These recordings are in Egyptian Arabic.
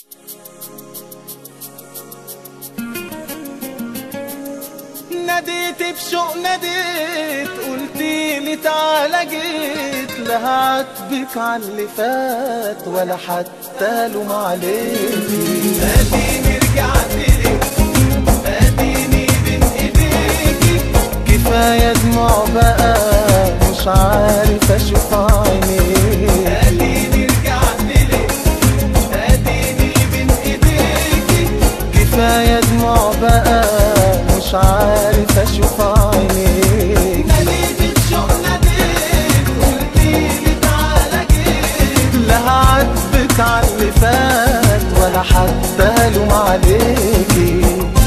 ناديت بشوق ناديت قلتيلي تعالى جيت لا هعاتبك على اللي فات ولا حتى لوم عليكي اديني رجعت لك اديني بين ايديكي كفايه دموع بقى مش عارف اشوف عينيك اديني رجعت لك اديني بين ايديكي كفايه دموع بقى مش عارف اشوف عينيك ناديت بشوق ناديت قلتيلي تعالى جيت لا هعاتبك على اللي فات ولا حتى الوم عليكي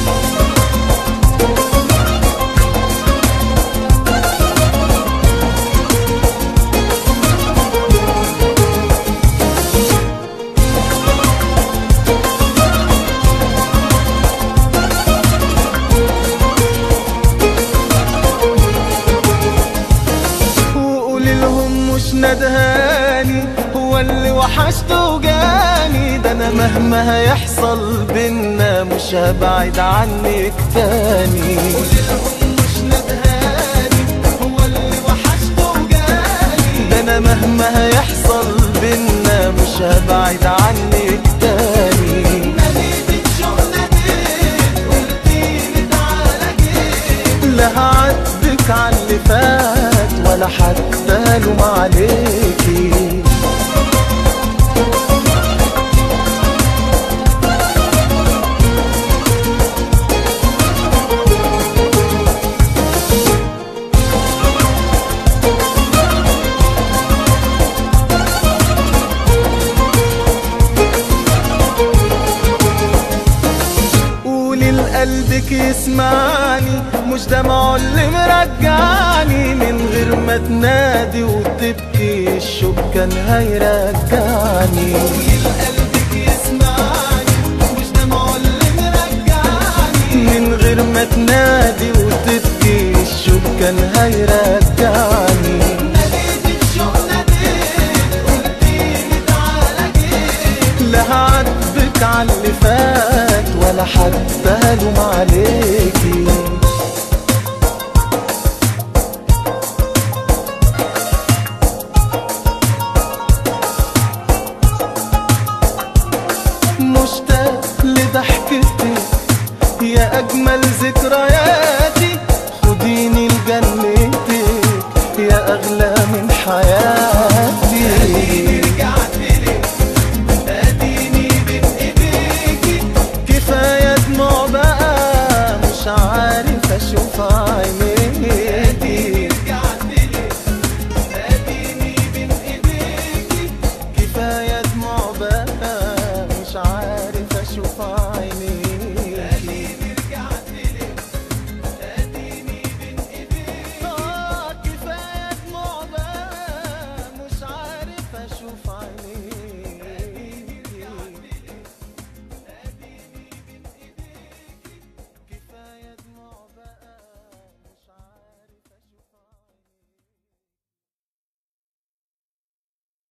وقولي لهم مش ندهاني هو اللي وحشته وجاني ده انا مهما هيحصل بينا مش هبعد عنك تاني قولي لهم مش ندهاني هو اللي وحشته وجاني ده انا مهما هيحصل بينا مش هبعد عنك تاني لا هعاتبك على اللي فات ولا حتى لوم عليكي قولي لقلبك يسمعني مش دمعه اللي مرجعني من غير ما تنادي وتبكي الشوق كان هيرجعني قولي لقلبك يسمعني مش دمعه اللي مرجعني من غير ما تنادي وتبكي الشوق كان هيرجعني ناديت الشوق ناديت قلتيلي تعالى جيت لا هعاتبك على اللي فات ولا حتى لوم عليكي مشتاق لضحكتك يا أجمل ذكريات